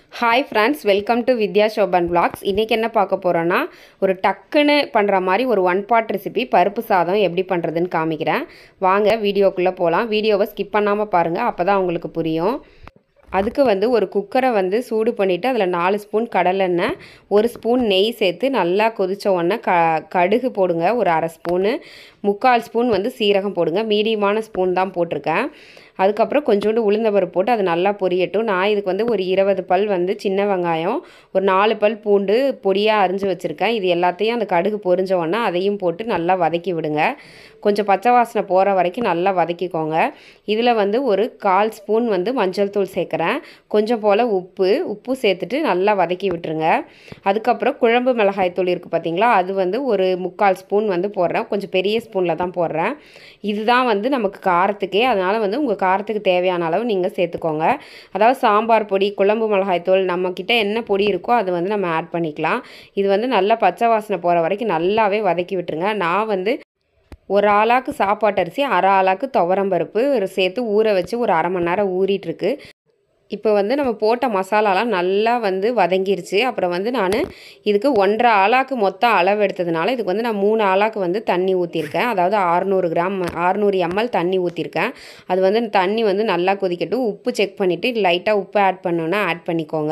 hi friends welcome to Vidya Shoban vlogs இன்றைக்கி என்ன பார்க்க போகிறோன்னா ஒரு டக்குன்னு பண்ணுற மாதிரி ஒரு ஒன் பாட் ரெசிபி பருப்பு சாதம் எப்படி பண்ணுறதுன்னு காமிக்கிறேன் வாங்க வீடியோக்குள்ளே போகலாம் வீடியோவை ஸ்கிப் பண்ணாமல் பாருங்கள் அப்போ தான் உங்களுக்கு புரியும் அதுக்கு வந்து ஒரு குக்கரை வந்து சூடு பண்ணிவிட்டு அதில் நாலு ஸ்பூன் கடலெண்ணெய் ஒரு ஸ்பூன் நெய் சேர்த்து நல்லா கொதிச்ச உடனே க கடுகு போடுங்க ஒரு அரை ஸ்பூனு முக்கால் ஸ்பூன் வந்து சீரகம் போடுங்க மீடியமான ஸ்பூன் தான் போட்டிருக்கேன் அதுக்கப்புறம் கொஞ்சோண்டு உளுந்தம்பருப்பு போட்டு அது நல்லா பொரியட்டும் நான் இதுக்கு வந்து ஒரு இருபது பல் வந்து சின்ன வெங்காயம் ஒரு நாலு பல் பூண்டு பொடியாக அரிஞ்சு வச்சுருக்கேன் இது எல்லாத்தையும் அந்த கடுகு பொரிஞ்ச உடனே அதையும் போட்டு நல்லா வதக்கி விடுங்க கொஞ்சம் பச்சை வாசனை போகிற வரைக்கும் நல்லா வதக்கிக்கோங்க இதில் வந்து ஒரு கால் ஸ்பூன் வந்து மஞ்சள் தூள் சேர்க்குறேன் கொஞ்சம் போல் உப்பு உப்பு சேர்த்துட்டு நல்லா வதக்கி விட்டுருங்க அதுக்கப்புறம் குழம்பு மிளகாய் தூள் இருக்குது பார்த்தீங்களா அது வந்து ஒரு முக்கால் ஸ்பூன் வந்து போடுறேன் கொஞ்சம் பெரிய ஸ்பூனில் தான் போடுறேன் இதுதான் வந்து நமக்கு காரத்துக்கே அதனால் வந்து உங்கள் காரத்துக்கு தேவையான அளவு நீங்கள் சேர்த்துக்கோங்க அதாவது சாம்பார் பொடி குழம்பு மிளகாய் தூள் நம்மக்கிட்ட என்ன பொடி இருக்கோ அது வந்து நம்ம ஆட் பண்ணிக்கலாம் இது வந்து நல்லா பச்சை வாசனை போகிற வரைக்கும் நல்லாவே வதக்கி விட்டுருங்க நான் வந்து ஒரு ஆளாக்கு சாப்பாட்டு அரிசி அரை ஆளாக்கு துவரம்பருப்பு சேர்த்து ஊற வச்சு ஒரு அரை மணி நேரம் ஊறிட்டுருக்கு இப்போ வந்து நம்ம போட்ட மசாலாலாம் நல்லா வந்து வதங்கிருச்சு அப்புறம் வந்து நான் இதுக்கு ஒன்றரை ஆளாக்கு மொத்தம் அளவு எடுத்ததுனால இதுக்கு வந்து நான் மூணு ஆளாக்கு வந்து தண்ணி ஊற்றிருக்கேன் அதாவது ஆறுநூறு கிராம் ஆறுநூறு எம்எல் தண்ணி ஊற்றிருக்கேன் அது வந்து தண்ணி வந்து நல்லா கொதிக்கட்டும் உப்பு செக் பண்ணிவிட்டு லைட்டாக உப்பு ஆட் பண்ணோன்னா ஆட் பண்ணிக்கோங்க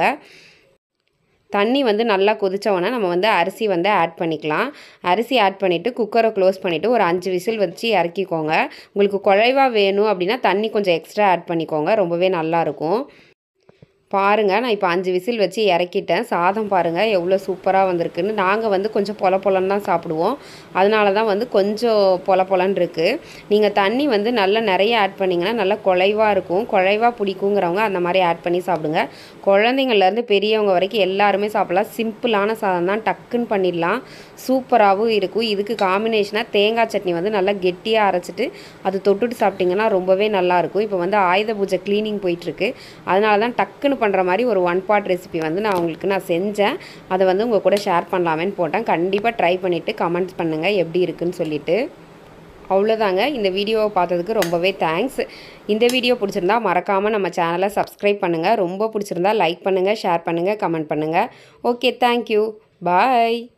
தண்ணி வந்து நல்லா கொதித்தவொடனே நம்ம வந்து அரிசி வந்து ஆட் பண்ணிக்கலாம் அரிசி ஆட் பண்ணிவிட்டு குக்கரை க்ளோஸ் பண்ணிவிட்டு ஒரு அஞ்சு விசில் வச்சு இறக்கிக்கோங்க உங்களுக்கு குழைவாக வேணும் அப்படின்னா தண்ணி கொஞ்சம் எக்ஸ்ட்ரா ஆட் பண்ணிக்கோங்க ரொம்பவே நல்லாயிருக்கும் பாருங்கள் நான் இப்போ அஞ்சு விசில் வச்சு இறக்கிட்டேன் சாதம் பாருங்கள் எவ்வளோ சூப்பராக வந்திருக்குன்னு நாங்கள் வந்து கொஞ்சம் பொல பொலன்னு தான் சாப்பிடுவோம் அதனால தான் வந்து கொஞ்சம் பொல பொலன்னு இருக்குது நீங்கள் தண்ணி வந்து நல்லா நிறைய ஆட் பண்ணிங்கன்னா நல்லா குழைவாக இருக்கும் குழைவாக பிடிக்குங்கிறவங்க அந்த மாதிரி ஆட் பண்ணி சாப்பிடுங்க குழந்தைங்கள்லேருந்து பெரியவங்க வரைக்கும் எல்லாருமே சாப்பிடலாம் சிம்பிளான சாதம் தான் டக்குன்னு பண்ணிடலாம் சூப்பராகவும் இருக்கும் இதுக்கு காம்பினேஷனாக தேங்காய் சட்னி வந்து நல்லா கெட்டியாக அரைச்சிட்டு அது தொட்டுட்டு சாப்பிட்டிங்கன்னா ரொம்பவே நல்லாயிருக்கும் இப்போ வந்து ஆயுத பூஜை க்ளீனிங் போயிட்டுருக்கு அதனால தான் டக்குன்னு பண்ணுற மாதிரி ஒரு ஒன் பார்ட் ரெசிபி வந்து நான் உங்களுக்கு நான் செஞ்சேன் அதை வந்து உங்கள் கூட ஷேர் பண்ணலாமேன்னு போட்டேன் கண்டிப்பாக ட்ரை பண்ணிவிட்டு கமெண்ட்ஸ் பண்ணுங்கள் எப்படி இருக்குன்னு சொல்லிவிட்டு அவ்வளோதாங்க இந்த வீடியோவை பார்த்ததுக்கு ரொம்பவே தேங்க்ஸ் இந்த வீடியோ பிடிச்சிருந்தா மறக்காமல் நம்ம சேனலை சப்ஸ்கிரைப் பண்ணுங்கள் ரொம்ப பிடிச்சிருந்தா லைக் பண்ணுங்கள் ஷேர் பண்ணுங்கள் கமெண்ட் பண்ணுங்கள் ஓகே தேங்க்யூ பாய்